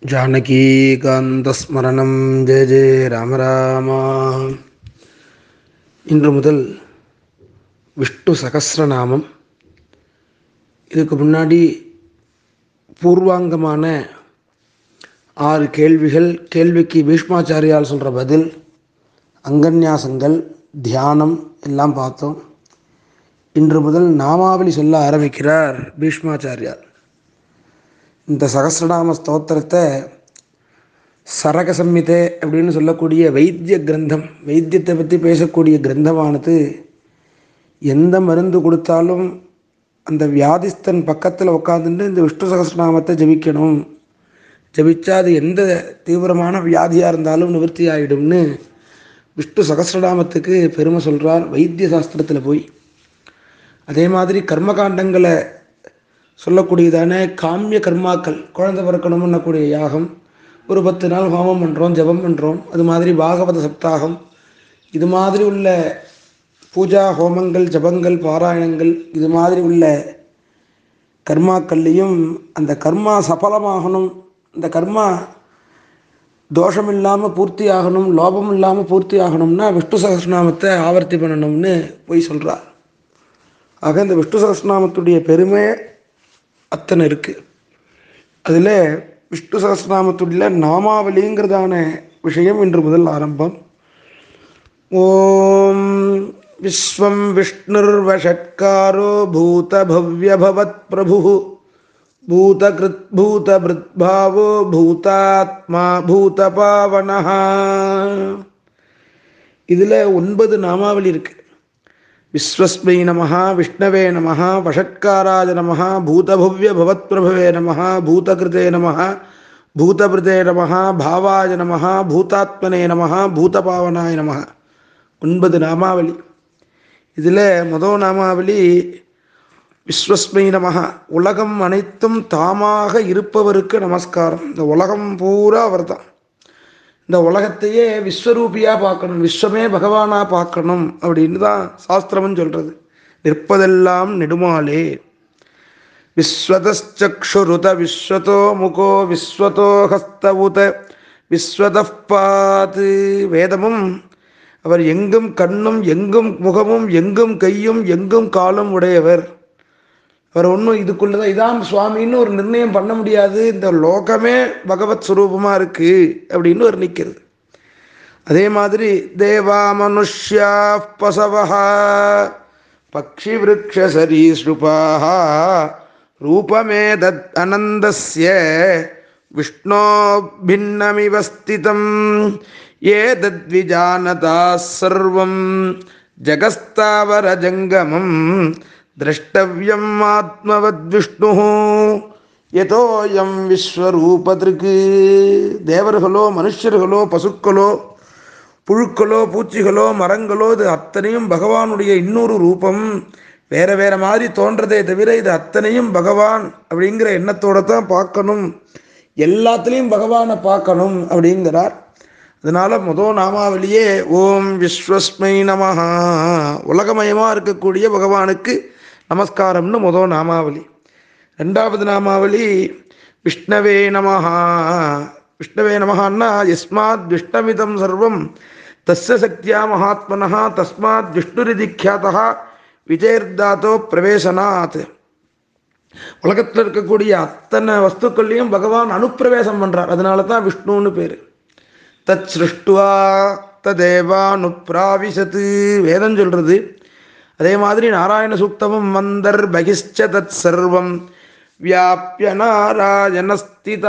ஜானகீகாந்தஸ்மரணம் ஜெய ஜெய ராம ராமா இன்று முதல் விஷ்ணு சகசிரநாமம் இதுக்கு முன்னாடி பூர்வாங்கமான ஆறு கேள்விகள் கேள்விக்கு பீஷ்மாச்சாரியால் சொல்கிற பதில் அங்கன்யாசங்கள் தியானம் எல்லாம் பார்த்தோம் இன்று முதல் நாமாவளி சொல்ல ஆரம்பிக்கிறார் பீஷ்மாச்சாரியார் இந்த சகசிரநாம ஸ்தோத்திரத்தை சரக சம்மிதை அப்படின்னு சொல்லக்கூடிய வைத்திய கிரந்தம் வைத்தியத்தை பற்றி பேசக்கூடிய கிரந்தமானது எந்த மருந்து கொடுத்தாலும் அந்த வியாதிஸ்தன் பக்கத்தில் உட்காந்துட்டு இந்த விஷ்ணு சகசிரநாமத்தை ஜபிக்கணும் ஜபிச்சா அது எந்த தீவிரமான வியாதியாக இருந்தாலும் நிவர்த்தி ஆகிடும்னு விஷ்ணு சகசிரநாமத்துக்கு பெருமை சொல்கிறார் வைத்திய சாஸ்திரத்தில் போய் அதே மாதிரி கர்மகாண்டங்களை சொல்லக்கூடியதான காமிய கர்மாக்கள் குழந்தை பிறக்கணும்னக்கூடிய யாகம் ஒரு பத்து நாள் ஹோமம் பண்ணுறோம் ஜபம் பண்ணுறோம் அது மாதிரி பாகவத சப்தாகம் இது மாதிரி உள்ள பூஜா ஹோமங்கள் ஜபங்கள் பாராயணங்கள் இது மாதிரி உள்ள கர்மாக்கள்லேயும் அந்த கர்மா சஃலமாகணும் இந்த கர்மா தோஷம் இல்லாமல் பூர்த்தி ஆகணும் லோபம் இல்லாமல் பூர்த்தி ஆகணும்னா விஷ்ணு சகஸ்ரநாமத்தை ஆவர்த்தி பண்ணணும்னு போய் சொல்கிறார் ஆக இந்த விஷ்ணு சகஸ்ரநாமத்துடைய பெருமை அத்தனை இருக்குது அதில் விஷ்ணு சகஸ்ரநாமத்துடைய நாமாவலிங்கிறதான விஷயம் இன்று முதல் ஆரம்பம் ஓம் விஸ்வம் விஷ்ணுர்வஷட்காரோ பூதபவ்யபவத் பிரபு பூதகிருத் பூதபிருத்பாவோ பூதாத்மா பூதபாவனஹ இதில் ஒன்பது நாமாவளி இருக்குது விஸ்வஸ்மை நம விஷ்ணவே நம வஷட்காராய நம பூதபவ்ய பவத்பிரபவே நம பூதகிருதே நம பூதபிருதே நம பாவாய நம பூதாத்மனே நம பூதபாவனாய நம ஒன்பது நாமாவளி இதில் முதல் நாமாவளி விஸ்வஸ்மை நம உலகம் அனைத்தும் தாமாக இருப்பவருக்கு நமஸ்காரம் இந்த உலகம் பூரா அவர் தான் இந்த உலகத்தையே விஸ்வரூபியாக பார்க்கணும் விஸ்வமே பகவானாக பார்க்கணும் அப்படின்னு தான் சாஸ்திரம்னு சொல்கிறது நிற்பதெல்லாம் நெடுமாலே விஸ்வதச்சுருத விஸ்வத்தோ முகோ விஸ்வத்தோ ஹஸ்தவுத விஸ்வத பாத்து வேதமும் அவர் எங்கும் கண்ணும் எங்கும் முகமும் எங்கும் கையும் எங்கும் காலும் உடையவர் அவர் ஒன்றும் இதுக்குள்ளே தான் இதான் சுவாமின்னு ஒரு நிர்ணயம் பண்ண முடியாது இந்த லோகமே பகவத் சுரூபமாக இருக்குது அப்படின்னு ஒரு நிற்கிறது அதே மாதிரி தேவா மனுஷ்யா பசவா பக்ஷி விரக்ஷ சரீஸ்ருபாக ரூபமே தத் அனந்தஸ்ய விஷ்ணோ பின்னமிவ ஸ்திதம் ஏ தத்விஜானதா சர்வம் ஜகஸ்தாவர ஜங்கமம் திரஷ்டவியம் ஆத்மவத் விஷ்ணு எதோயம் விஸ்வரூபத்திற்கு தேவர்களோ மனுஷர்களோ பசுக்களோ புழுக்களோ பூச்சிகளோ மரங்களோ இது அத்தனையும் பகவானுடைய இன்னொரு ரூபம் வேற வேற மாதிரி தோன்றதே தவிர இது அத்தனையும் பகவான் அப்படிங்கிற எண்ணத்தோட தான் பார்க்கணும் எல்லாத்துலேயும் பகவானை பார்க்கணும் அப்படிங்கிறார் அதனால முதல் நாமாவளியே ஓம் விஸ்வஸ்மை நமஹா உலகமயமாக இருக்கக்கூடிய பகவானுக்கு நமஸ்காரம்னு முதல் நாமாவளி ரெண்டாவது நாமாவளி விஷ்ணவே நமஹா விஷ்ணவே நமஹான்னா எஸ்மாத் விஷ்ணமிதம் சர்வம் தஸ்ய சக்தியா மகாத்மனா தஸ்மாத் விஷ்ணுரிதிக்யாத்தா விஜயர்தாத்தோ பிரவேசனாத் உலகத்தில் இருக்கக்கூடிய அத்தனை வஸ்துக்கள்லையும் பகவான் அனுப்பிரவேசம் பண்ணுறார் அதனால தான் விஷ்ணுன்னு பேர் தத் சிருஷ்டுவா ததேவானுப்ராவிசத்து வேதம் சொல்கிறது அதே மாதிரி நாராயண சூக்தமும் மந்தர் பகிஷ்ச தத் சர்வம் வியாபிய நாராயணஸ்திதா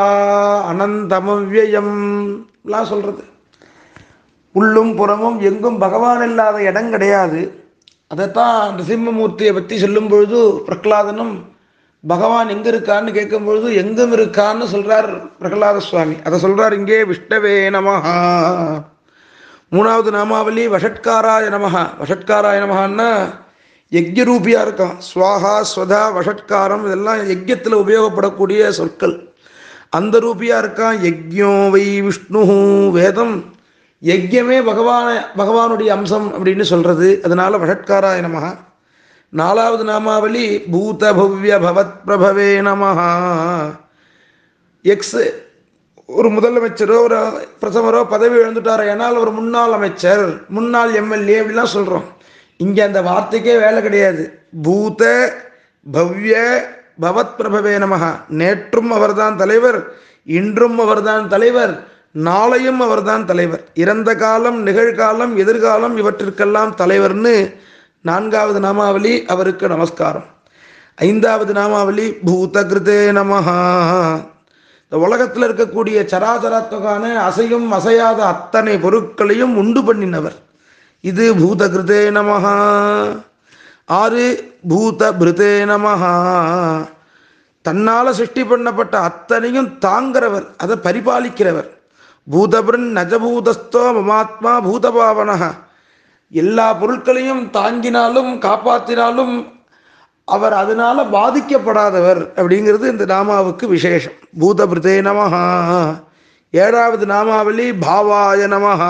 அனந்தமவ்யயம் எல்லாம் சொல்கிறது உள்ளும் புறமும் எங்கும் பகவான் இல்லாத இடம் கிடையாது அதைத்தான் நரசிம்மமூர்த்தியை பற்றி சொல்லும் பொழுது பிரகலாதனும் பகவான் எங்கே இருக்கான்னு கேட்கும் பொழுது எங்கும் இருக்கான்னு சொல்கிறார் பிரகலாத சுவாமி அதை சொல்கிறார் இங்கே விஷ்ணவே நமஹா மூணாவது நாமாவளி வஷட்காராய நமஹா வஷட்காராய நமஹான்னா யஜ்யரூபியாக இருக்கான் ஸ்வாஹா ஸ்வதா வஷட்காரம் இதெல்லாம் யஜ்யத்தில் உபயோகப்படக்கூடிய சொற்கள் அந்த ரூபியாக இருக்கான் யஜ்யோ வை விஷ்ணு வேதம் யஜ்யமே பகவான பகவானுடைய அம்சம் அப்படின்னு சொல்கிறது அதனால வஷட்காராய நமஹா நாலாவது நாமாவளி பூத பவ்ய பவத் பிரபவே நமஹா எக்ஸ் ஒரு முதலமைச்சரோ ஒரு பிரதமரோ பதவி இழந்துட்டாரோ ஏன்னால் ஒரு முன்னாள் அமைச்சர் முன்னாள் எம்எல்ஏ அப்படிலாம் சொல்கிறோம் இங்கே அந்த வார்த்தைக்கே வேலை கிடையாது பூத பவ்ய பவத் பிரபவே நமகா நேற்றும் அவர்தான் தலைவர் இன்றும் அவர்தான் தலைவர் நாளையும் அவர்தான் தலைவர் இறந்த காலம் நிகழ்காலம் எதிர்காலம் இவற்றிற்கெல்லாம் தலைவர்னு நான்காவது நாமாவளி அவருக்கு நமஸ்காரம் ஐந்தாவது நாமாவளி பூதகிருதே நமஹா இந்த உலகத்தில் இருக்கக்கூடிய சராசரத்துக்கான அசையும் அசையாத அத்தனை பொருட்களையும் உண்டு பண்ணினவர் இது பூதகிருதே நமஹா ஆறு பூத பிருதே நமஹா தன்னால் சிருஷ்டி பண்ணப்பட்ட அத்தனையும் தாங்கிறவர் அதை பரிபாலிக்கிறவர் பூதபிரன் நஜபூதஸ்தோ மமாத்மா பூதபாவனஹா எல்லா பொருட்களையும் தாங்கினாலும் காப்பாற்றினாலும் அவர் அதனால பாதிக்கப்படாதவர் அப்படிங்கிறது இந்த நாமாவுக்கு விசேஷம் பூதபிருதே நமஹா ஏழாவது நாமாவளி பாவாய நமஹா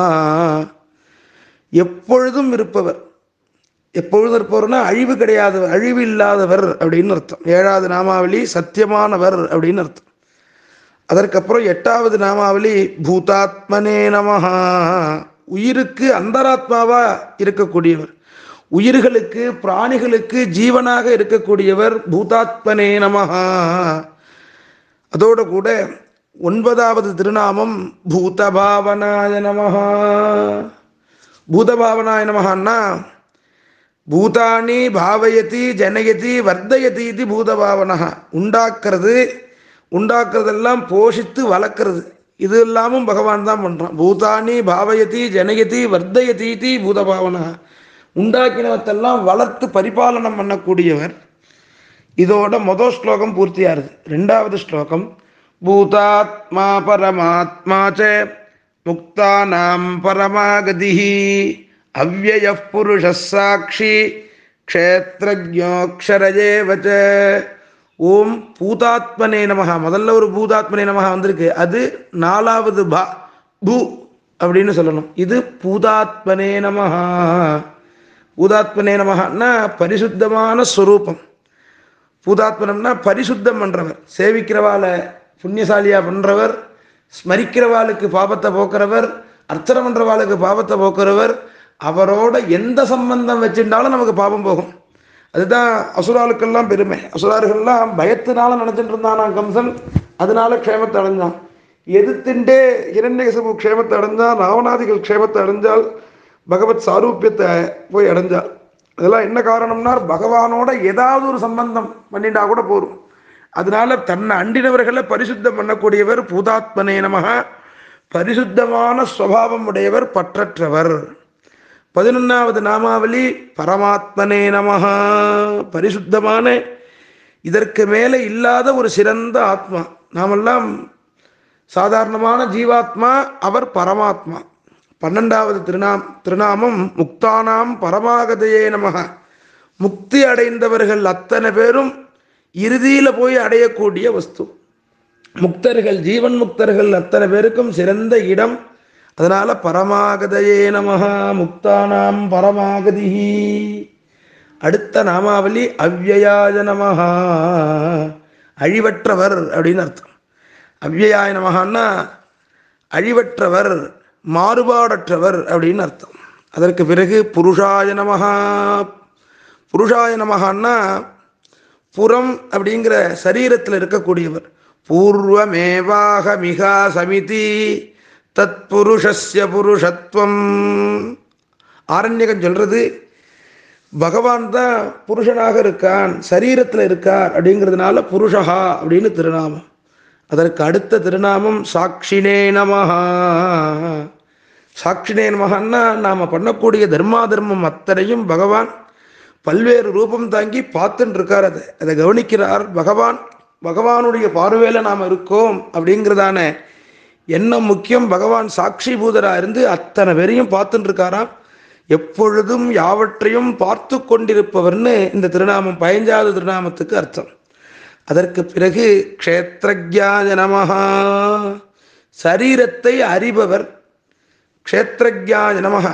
எப்பொழுதும் இருப்பவர் எப்பொழுதும் இருப்பவர்னா அழிவு கிடையாதவர் அழிவு இல்லாதவர் அப்படின்னு அர்த்தம் ஏழாவது நாமாவளி சத்தியமானவர் அப்படின்னு அர்த்தம் அதற்கப்புறம் எட்டாவது நாமாவளி பூதாத்மனே நமஹா உயிருக்கு அந்தராத்மாவா இருக்கக்கூடியவர் உயிர்களுக்கு பிராணிகளுக்கு ஜீவனாக இருக்கக்கூடியவர் பூதாத்மனே நமஹா அதோட கூட ஒன்பதாவது திருநாமம் பூதபாவனாய நமஹா பூதபாவனாய நமஹான்னா பூதானி பாவயதி ஜனயதி வர்த்தயதி இது பூதபாவனகா உண்டாக்குறது உண்டாக்குறதெல்லாம் போஷித்து வளர்க்குறது இது எல்லாமும் பகவான் தான் பண்ணுறான் பூதானி பாவயதி ஜனயதி வர்த்தயதி இது பூதபாவனகா உண்டாக்கினவத்தெல்லாம் வளர்த்து பரிபாலனம் பண்ணக்கூடியவர் இதோட மொதல் ஸ்லோகம் பூர்த்தியாருது ரெண்டாவது ஸ்லோகம் பூதாத்மா பரமாத்மா ச முக்தானாம் பரமாகதி அவ்வய புருஷ சாட்சி க்ஷேத்ரஜோக்ஷரஜேவச்ச ஓம் பூதாத்மனே நமகா முதல்ல ஒரு பூதாத்மனே நமகா வந்திருக்கு அது நாலாவது பா பூ அப்படின்னு சொல்லணும் இது பூதாத்மனே நமஹா பூதாத்மனே நமகான்னா பரிசுத்தமான ஸ்வரூபம் பூதாத்மனம்னா பரிசுத்தம் பண்ணுறவர் சேவிக்கிறவாளை புண்ணியசாலியாக பண்ணுறவர் ஸ்மரிக்கிறவாளுக்கு பாபத்தை போக்குறவர் அர்ச்சனை பண்ணுறவாளுக்கு பாபத்தை போக்குறவர் அவரோட எந்த சம்பந்தம் வச்சுட்டாலும் நமக்கு பாபம் போகும் அதுதான் அசுராளுக்கெல்லாம் பெருமை அசுரார்கள்லாம் பயத்தினால நினச்சிட்டு இருந்தானா கம்சன் அதனால க்ஷேமத்தை அடைஞ்சான் எதிர்த்துண்டே இரண்யகசபு க்ஷேமத்தை அடைஞ்சால் ராவணாதிகள் க்ஷேமத்தை அடைஞ்சால் பகவத் சாரூபியத்தை போய் அடைஞ்சாள் அதெல்லாம் என்ன காரணம்னா பகவானோட ஏதாவது ஒரு சம்பந்தம் பண்ணிட்டா கூட போரும் அதனால தன்னை அண்டினவர்களை பரிசுத்தம் பண்ணக்கூடியவர் பூதாத்மனே நமக பரிசுத்தமான ஸ்வபாவம் உடையவர் பற்றற்றவர் பதினொன்றாவது நாமாவளி பரமாத்மனே நமஹா பரிசுத்தமான இதற்கு மேலே இல்லாத ஒரு சிறந்த ஆத்மா நாமெல்லாம் சாதாரணமான ஜீவாத்மா அவர் பரமாத்மா பன்னெண்டாவது திருநாம் திருநாமம் முக்தானாம் பரமாகதையே நமக முக்தி அடைந்தவர்கள் அத்தனை பேரும் இறுதியில் போய் அடையக்கூடிய வஸ்து முக்தர்கள் ஜீவன் முக்தர்கள் அத்தனை பேருக்கும் சிறந்த இடம் அதனால பரமாகதையே நமஹா முக்தானாம் பரமாகதி அடுத்த நாமாவளி அவ்யயாய நமஹா அழிவற்றவர் அப்படின்னு அர்த்தம் அவ்யயாய நமகான்னா அழிவற்றவர் மாறுபாடற்றவர் அப்படின்னு அர்த்தம் அதற்கு பிறகு புருஷாய நமஹா புருஷாய நமகான்னா புறம் அப்படிங்கிற சரீரத்தில் இருக்கக்கூடியவர் பூர்வமேவாக மிகா சமிதி தத் புருஷஸ்ய புருஷத்துவம் ஆரண்யகம் சொல்றது பகவான் தான் புருஷனாக இருக்கான் சரீரத்தில் இருக்கார் அப்படிங்கிறதுனால புருஷஹா அப்படின்னு திருநாமம் அதற்கு அடுத்த திருநாமம் சாட்சினே நமஹா சாட்சினே நமஹான்னா நாம் பண்ணக்கூடிய தர்மா தர்மம் அத்தனையும் பகவான் பல்வேறு ரூபம் தாங்கி பார்த்துட்டு இருக்கார் அதை அதை கவனிக்கிறார் பகவான் பகவானுடைய பார்வையில் நாம் இருக்கோம் அப்படிங்கிறதான எண்ணம் முக்கியம் பகவான் சாட்சி பூதராக இருந்து அத்தனை பேரையும் பார்த்துட்டு இருக்காராம் எப்பொழுதும் யாவற்றையும் பார்த்து கொண்டிருப்பவர்னு இந்த திருநாமம் பதினஞ்சாவது திருநாமத்துக்கு அர்த்தம் அதற்கு பிறகு க்ஷேத்ரஜாய நமஹா சரீரத்தை அறிபவர் க்ஷேத்ரஜாய நமஹா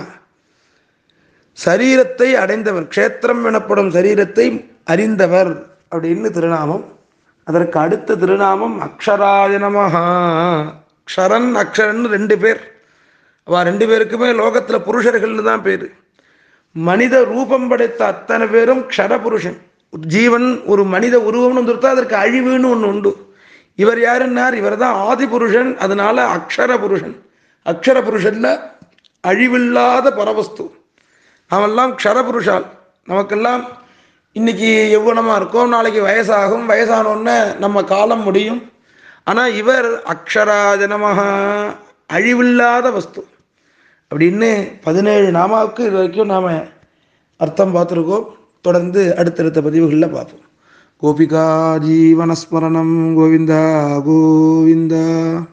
சரீரத்தை அடைந்தவர் க்ஷேத்திரம் எனப்படும் சரீரத்தை அறிந்தவர் அப்படின்னு திருநாமம் அதற்கு அடுத்த திருநாமம் அக்ஷராய நமஹா அக்ஷரன் அக்ஷரன் ரெண்டு பேர் அவ ரெண்டு பேருக்குமே லோகத்தில் புருஷர்கள்னு தான் பேர் மனித ரூபம் படைத்த அத்தனை பேரும் க்ஷரபுருஷன் ஒரு ஜீவன் ஒரு மனித உருவம்னு வந்துருத்தா அதற்கு அழிவுன்னு ஒன்று உண்டு இவர் யாருன்னார் இவர் தான் ஆதி புருஷன் அதனால அக்ஷர புருஷன் அக்ஷர புருஷன்ல அழிவில்லாத பரவஸ்து நாமெல்லாம் க்ஷரபுருஷால் நமக்கெல்லாம் இன்னைக்கு எவ்வளமாக இருக்கோம் நாளைக்கு வயசாகும் வயசானோடனே நம்ம காலம் முடியும் ஆனால் இவர் அக்ஷராஜனமாக அழிவில்லாத வஸ்து அப்படின்னு பதினேழு நாமாவுக்கு இது வரைக்கும் நாம் அர்த்தம் பார்த்துருக்கோம் தொடர்ந்து அடுத்தடுத்த பதிவுகளில் பார்ப்போம் கோபிகா ஜீவனஸ்மரணம் கோவிந்தா கோவிந்தா